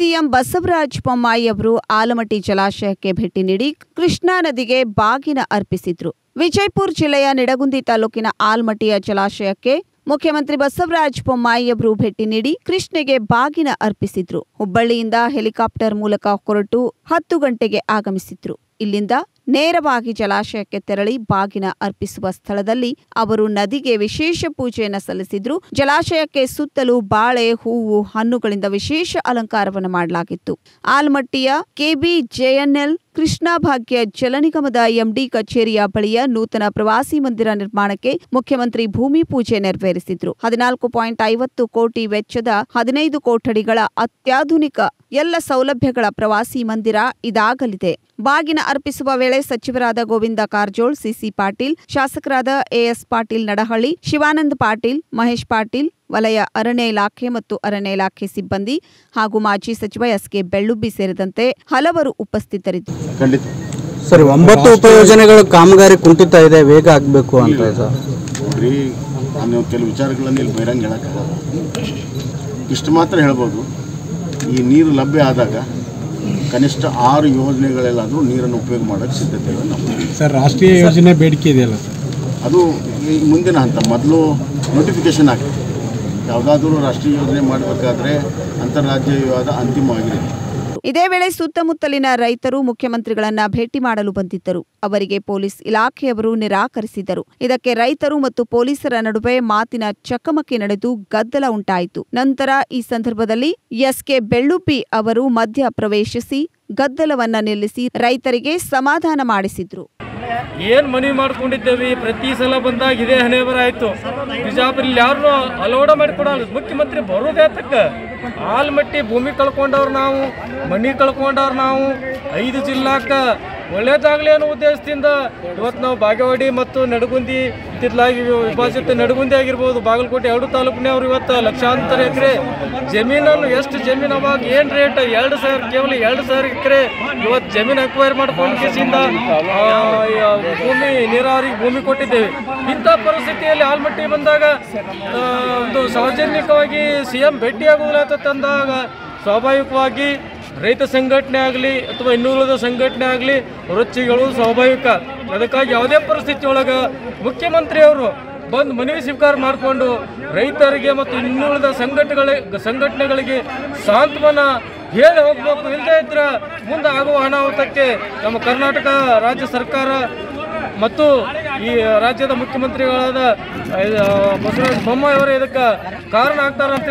CM Basavaraj Bommai ಅವರು ಆಲಮಟ್ಟಿ ಜಲಾಶಯಕ್ಕೆ ಭೇಟಿ ನೀಡಿ ಕೃಷ್ಣಾ ನದಿಗೆ ಬಾಗಿನ ಅರ್ಪಿಸಿದ್ರು ವಿಜಯಪುರ ಜಿಲ್ಲೆಯ ನಿಡಗುಂದಿ ತಾಲೂಕಿನ ಆಲ್ಮಟ್ಟಿಯ ಜಲಾಶಯಕ್ಕೆ ಮುಖ್ಯಮಂತ್ರಿ ಬಸವರಾಜ ಬೊಮ್ಮಾಯಿ ಅವರು ಭೇಟಿ ನೀಡಿ ಕೃಷ್ಣೆಗೆ ಬಾಗಿನ ಅರ್ಪಿಸಿದ್ರು ಹುಬ್ಬಳ್ಳಿಯಿಂದ ಹೆಲಿಕಾಪ್ಟರ್ ಮೂಲಕ ಹೊರಟು ಹತ್ತು ಗಂಟೆಗೆ ಆಗಮಿಸಿದ್ರು ಇಲ್ಲಿಂದ ನೇರವಾಗಿ ಜಲಾಶಯಕ್ಕೆ ತೆರಳಿ ಬಾಗಿನ ಅರ್ಪಿಸುವ ಸ್ಥಳದಲ್ಲಿ ಅವರು ನದಿಗೆ ವಿಶೇಷ ಪೂಜೆಯನ್ನು ಸಲ್ಲಿಸಿದ್ರು ಜಲಾಶಯಕ್ಕೆ ಸುತ್ತಲೂ ಬಾಳೆ ಹೂವು ಹಣ್ಣುಗಳಿಂದ ವಿಶೇಷ ಅಲಂಕಾರವನ್ನು ಮಾಡಲಾಗಿತ್ತು ಆಲ್ಮಟ್ಟಿಯ ಕೆಬಿ ಜೆಎನ್ಎಲ್ ಕೃಷ್ಣಾ ಭಾಗ್ಯ ಜಲನಿಗಮದ ಎಂಡಿ ಕಚೇರಿಯ ಬಳಿಯ ನೂತನ ಪ್ರವಾಸಿ ಮಂದಿರ ನಿರ್ಮಾಣಕ್ಕೆ ಮುಖ್ಯಮಂತ್ರಿ ಭೂಮಿ ಪೂಜೆ ನೆರವೇರಿಸಿದ್ರು ಹದಿನಾಲ್ಕು ಪಾಯಿಂಟ್ ಐವತ್ತು ಕೋಟಿ ವೆಚ್ಚದ ಹದಿನೈದು ಕೊಠಡಿಗಳ ಅತ್ಯಾಧುನಿಕ ಎಲ್ಲ ಸೌಲಭ್ಯಗಳ ಪ್ರವಾಸಿ ಮಂದಿರ ಇದಾಗಲಿದೆ ಬಾಗಿನ ಅರ್ಪಿಸುವ ವೇಳೆ ಸಚಿವರಾದ ಗೋವಿಂದ ಕಾರಜೋಳ್ ಸಿಸಿ ಪಾಟೀಲ್ ಶಾಸಕರಾದ ಎಎಸ್ ಪಾಟೀಲ್ ನಡಹಳ್ಳಿ ಶಿವಾನಂದ್ ಪಾಟೀಲ್ ಮಹೇಶ್ ಪಾಟೀಲ್ ವಲಯ ಅರಣ್ಯ ಇಲಾಖೆ ಮತ್ತು ಅರಣ್ಯ ಇಲಾಖೆ ಸಿಬ್ಬಂದಿ ಹಾಗೂ ಮಾಜಿ ಸಚಿವ ಎಸ್ಕೆ ಬೆಳ್ಳುಬ್ಬಿ ಸೇರಿದಂತೆ ಹಲವರು ಉಪಸ್ಥಿತರಿದ್ದರು ಖಂಡಿತ ಸರ್ ಒಂಬತ್ತು ಉಪಯೋಜನೆಗಳ ಕಾಮಗಾರಿ ಕುಂಠಿತ ಇದೆ ವೇಗ ಆಗಬೇಕು ಅಂತ ಸರ್ ನೋಡ್ರಿ ನಾನು ಕೆಲವು ವಿಚಾರಗಳನ್ನು ಇಲ್ಲಿ ಬಹಿರಂಗ ಹೇಳೋಕ್ಕಾಗಲ್ಲ ಇಷ್ಟು ಮಾತ್ರ ಹೇಳ್ಬೋದು ಈ ನೀರು ಲಭ್ಯ ಆದಾಗ ಕನಿಷ್ಠ ಆರು ಯೋಜನೆಗಳೆಲ್ಲಾದರೂ ನೀರನ್ನು ಉಪಯೋಗ ಮಾಡೋಕ್ಕೆ ಸಿದ್ಧತೆ ಇದೆ ನಮ್ಮ ಸರ್ ರಾಷ್ಟ್ರೀಯ ಯೋಜನೆ ಬೇಡಿಕೆ ಇದೆಯಲ್ಲ ಸರ್ ಅದು ಈ ಮುಂದಿನ ಹಂತ ಮೊದಲು ನೋಟಿಫಿಕೇಶನ್ ಆಗ್ತದೆ ಯಾವುದಾದ್ರೂ ರಾಷ್ಟ್ರೀಯ ಯೋಜನೆ ಮಾಡಬೇಕಾದ್ರೆ ಅಂತಾರಾಜ್ಯ ವಿವಾದ ಅಂತಿಮವಾಗಿರುತ್ತೆ ಇದೇ ವೇಳೆ ಸುತ್ತಮುತ್ತಲಿನ ರೈತರು ಮುಖ್ಯಮಂತ್ರಿಗಳನ್ನ ಭೇಟಿ ಮಾಡಲು ಬಂದಿದ್ದರು ಅವರಿಗೆ ಪೊಲೀಸ್ ಇಲಾಖೆಯವರು ನಿರಾಕರಿಸಿದರು ಇದಕ್ಕೆ ರೈತರು ಮತ್ತು ಪೊಲೀಸರ ನಡುವೆ ಮಾತಿನ ಚಕಮಕಿ ನಡೆದು ಗದ್ದಲ ಉಂಟಾಯಿತು ನಂತರ ಈ ಸಂದರ್ಭದಲ್ಲಿ ಎಸ್ಕೆ ಬೆಳ್ಳುಪ್ಪಿ ಅವರು ಮಧ್ಯ ಪ್ರವೇಶಿಸಿ ಗದ್ದಲವನ್ನ ನಿಲ್ಲಿಸಿ ರೈತರಿಗೆ ಸಮಾಧಾನ ಮಾಡಿಸಿದ್ರು ಏನು ಮನವಿ ಮಾಡ್ಕೊಂಡಿದ್ದೇವೆ ಪ್ರತಿ ಸಲ ಬಂದಾಗ ಇದೇ ಹಣೆ ಬರ ಆಯ್ತು ಬಿಜಾಪುರಲ್ಲಿ ಯಾರನ್ನೂ ಅಲೋಡ ಮಾಡಿಕೊಡಲ್ಲ ಮುಖ್ಯಮಂತ್ರಿ ಬರೋದೇ ತಕ್ಕ ಆಲ್ಮಟ್ಟಿ ಭೂಮಿ ಕಳ್ಕೊಂಡವ್ರು ನಾವು ಮನಿ ಕಳ್ಕೊಂಡವ್ರು ನಾವು ಐದು ಜಿಲ್ಲಾಕ ಒಳ್ಳೇದಾಗಲಿ ಅನ್ನೋ ಉದ್ದೇಶದಿಂದ ಇವತ್ತು ನಾವು ಬಾಗೇವಾಡಿ ಮತ್ತು ನಡಗುಂದಿ ಇತ್ತಿತ್ತಲಾಗಿ ವಿಭಾಜಿತ ನಡಗುಂದಿ ಆಗಿರ್ಬೋದು ಬಾಗಲಕೋಟೆ ಎರಡು ತಾಲೂಕಿನವ್ರು ಇವತ್ತು ಲಕ್ಷಾಂತರ ಎಕರೆ ಜಮೀನನ್ನು ಎಷ್ಟು ಜಮೀನು ಅವಾಗ ಏನು ರೇಟ್ ಎರಡು ಸಾವಿರ ಕೇವಲ ಎರಡು ಸಾವಿರ ಎಕರೆ ಇವತ್ತು ಜಮೀನು ಅಕ್ವೈರ್ ಮಾಡ್ಕೊಂಡು ಕಿಸಿಂದ ಭೂಮಿ ನೀರಾವರಿಗೆ ಭೂಮಿ ಕೊಟ್ಟಿದ್ದೇವೆ ಇಂಥ ಪರಿಸ್ಥಿತಿಯಲ್ಲಿ ಆಲ್ಮಟ್ಟಿ ಬಂದಾಗ ಆ, ಒಂದು ಸಾರ್ವಜನಿಕವಾಗಿ ಸಿ ಎಂ ಭೇಟಿಯಾಗುವುದಿಲ್ಲ ತಂದಾಗ ಸ್ವಾಭಾವಿಕವಾಗಿ ರೈತ ಸಂಘಟನೆ ಆಗಲಿ ಅಥವಾ ಇನ್ನುಳಿದ ಸಂಘಟನೆ ಆಗಲಿ ರೊಚ್ಚಿಗಳು ಸ್ವಾಭಾವಿಕ ಅದಕ್ಕಾಗಿ ಯಾವುದೇ ಪರಿಸ್ಥಿತಿ ಒಳಗೆ ಮುಖ್ಯಮಂತ್ರಿಯವರು ಬಂದು ಮನವಿ ಸ್ವೀಕಾರ ಮಾಡಿಕೊಂಡು ರೈತರಿಗೆ ಮತ್ತು ಇನ್ನುಳಿದ ಸಂಘಟನೆಗಳ ಸಂಘಟನೆಗಳಿಗೆ ಸಾಂತ್ವನ ಹೇಳಿ ಹೋಗ್ಬೇಕು ಇಲ್ಲದೇ ಇದ್ರೆ ಮುಂದೆ ಆಗುವ ಅನಾಹುತಕ್ಕೆ ನಮ್ಮ ಕರ್ನಾಟಕ ರಾಜ್ಯ ಸರ್ಕಾರ ಮತ್ತು ಈ ರಾಜ್ಯದ ಮುಖ್ಯಮಂತ್ರಿಗಳಾದ ಆ, ಬಸವರಾಜ ಬೊಮ್ಮಾಯಿ ಅವರು ಇದಕ್ಕೆ ಕಾರಣ ಆಗ್ತಾರ ಅಂತ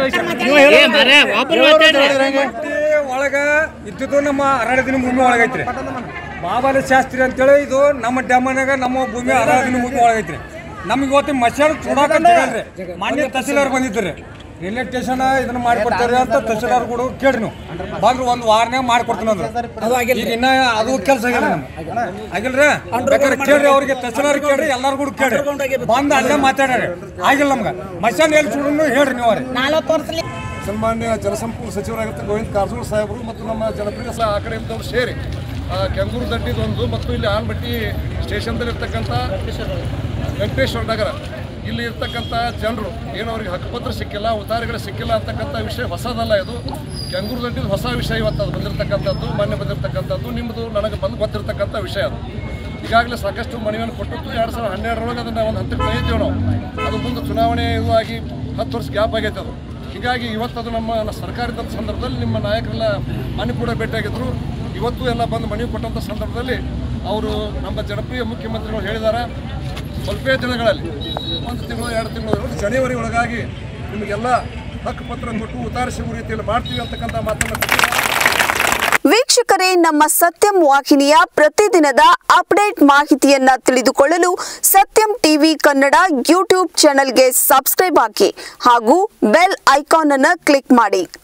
ಹೇಳಿ ಒಳಗ ಇದ್ದಿದ್ದು ನಮ್ಮ ಅರಣ್ಯದಿನ ಭೂಮಿ ಒಳಗೈತ್ರಿ ಬಾಬಾಲ ಶಾಸ್ತ್ರಿ ಅಂತೇಳಿ ಇದು ನಮ್ಮ ಡ್ಯಾಮನಾಗ ನಮ್ಮ ಭೂಮಿ ಅರಣ್ಯದಿನ ಭೂಮಿ ಒಳಗೈತ್ರಿ ನಮ್ಗೆ ಇವತ್ತು ಮಷಾನ್ ಚೂಡಾಕ ಜಗಲ್ರಿ ಮಾನ್ಯ ತಹಸೀಲ್ದಾರ್ ಬಂದಿದ್ರಿ ರೈಲ್ವೆ ಸ್ಟೇಷನ್ ಇದನ್ನ ಮಾಡಿಕೊಡ್ತಾರೆ ಅಂತ ತಹಸೀಲ್ದಾರ್ ಕೂಡ ಕೇಳ್ರಿ ನೀವು ಬಂದ್ರು ಒಂದು ವಾರನ್ಯಾಗ ಮಾಡಿಕೊಡ್ತೀನಿ ಅಂದ್ರೆ ಈಗ ಇನ್ನ ಅದು ಕೆಲಸ ಆಗಿಲ್ಲ ನಮ್ಗೆ ಆಗಿಲ್ರಿ ಬೇಕಾದ್ರೆ ಕೇಳ್ರಿ ಅವ್ರಿಗೆ ತಹಸೀಲ್ದಾರ್ ಕೇಳ್ರಿ ಎಲ್ಲಾರು ಕೂಡ ಕೇಳ್ರಿ ಬಂದು ಅಲ್ಲೇ ಮಾತಾಡ್ರಿ ಆಗಿಲ್ಲ ನಮ್ಗೆ ಮಷಾನ್ ಎಲ್ಲಿ ಚೂಡನ್ನು ಹೇಳ್ರಿ ನೀವು ಅವ್ರಿಗೆ ಸನ್ಮಾನ್ಯ ಜಲಸಂಪನ್ಮೂಲ ಸಚಿವರಾಗಿರ್ತ ಗೋವಿಂದ ಕಾರಜೋಳ ಸಾಹೇಬರು ಮತ್ತು ನಮ್ಮ ಜನಪ್ರಿಯ ಸಹ ಆ ಕಡೆಯಿಂದವರು ಸೇರಿ ಆ, ಕೆಂಗೂರು ದಂಡಿದೊಂದು ಮತ್ತು ಇಲ್ಲಿ ಆನ್ಬಟ್ಟಿ ಸ್ಟೇಷನ್ದಲ್ಲಿರ್ತಕ್ಕಂಥ ವೆಂಕಟೇಶ್ವರ ನಗರ ಇಲ್ಲಿ ಇರ್ತಕ್ಕಂಥ ಜನರು ಏನು ಅವ್ರಿಗೆ ಹಕ್ಕುಪತ್ರ ಸಿಕ್ಕಿಲ್ಲ ಉತ್ತಾರಿಗಳು ಸಿಕ್ಕಿಲ್ಲ ಅಂತಕ್ಕಂಥ ವಿಷಯ ಹೊಸದಲ್ಲ ಇದು ಕೆಂಗೂರು ದಂಡಿದ ಹೊಸ ವಿಷಯ ಇವತ್ತು ಅದು ಬಂದಿರತಕ್ಕಂಥದ್ದು ಮೊನ್ನೆ ಬಂದಿರತಕ್ಕಂಥದ್ದು ನಿಮ್ಮದು ನನಗೆ ಬಂದು ಗೊತ್ತಿರತಕ್ಕಂಥ ವಿಷಯ ಅದು ಈಗಾಗಲೇ ಸಾಕಷ್ಟು ಮನವಿಯನ್ನು ಕೊಟ್ಟಿತ್ತು ಎರಡು ಸಾವಿರದ ಹನ್ನೆರಡರೊಳಗೆ ಅದನ್ನು ಒಂದು ಹಂತಕ್ಕೆ ತೆಗೆದಿದ್ದೇವೆ ನಾವು ಅದು ಮುಂದೆ ಚುನಾವಣೆ ಇದು ಆಗಿ ಹತ್ತು ವರ್ಷ ಗ್ಯಾಪ್ ಆಗೈತೆ ಅದು ಹೀಗಾಗಿ ಇವತ್ತು ಅದು ನಮ್ಮ ನ- ಸರ್ಕಾರ ಇದ್ದಂಥ ಸಂದರ್ಭದಲ್ಲಿ ನಿಮ್ಮ ನಾಯಕರೆಲ್ಲ ಮನೆ ಕೂಡ ಭೇಟಿಯಾಗಿದ್ದರು ಇವತ್ತು ಎಲ್ಲ ಬಂದು ಮನವಿ ಕೊಟ್ಟಂಥ ಸಂದರ್ಭದಲ್ಲಿ ಅವರು ನಮ್ಮ ಜನಪ್ರಿಯ ಮುಖ್ಯಮಂತ್ರಿಗಳು ಹೇಳಿದ್ದಾರೆ ಸ್ವಲ್ಪೇ ದಿನಗಳಲ್ಲಿ ಒಂದು ತಿಂಗಳು ಎರಡು ತಿಂಗಳು ಜನವರಿ ಒಳಗಾಗಿ ನಿಮಗೆಲ್ಲ ಹಕ್ಕುಪತ್ರ ಕೊಟ್ಟು ಉತ್ತಾರ ಸಿಗುವ ರೀತಿಯಲ್ಲಿ ಮಾಡ್ತೀವಿ ಅಂತಕ್ಕಂಥ ಮಾತನ್ನು ಕೊಟ್ಟಿದ್ದಾರೆ. ವೀಕ್ಷಕರೇ ನಮ್ಮ ಸತ್ಯಂ ವಾಹಿನಿಯ ಪ್ರತಿದಿನದ ಅಪ್ಡೇಟ್ ಮಾಹಿತಿಯನ್ನ ತಿಳಿದುಕೊಳ್ಳಲು ಸತ್ಯಂ ಟಿವಿ ಕನ್ನಡ ಯೂಟ್ಯೂಬ್ ಚಾನೆಲ್ಗೆ ಸಬ್ಸ್ಕ್ರೈಬ್ ಹಾಕಿ ಹಾಗೂ ಬೆಲ್ ಐಕಾನ್ ಅನ್ನು ಕ್ಲಿಕ್ ಮಾಡಿ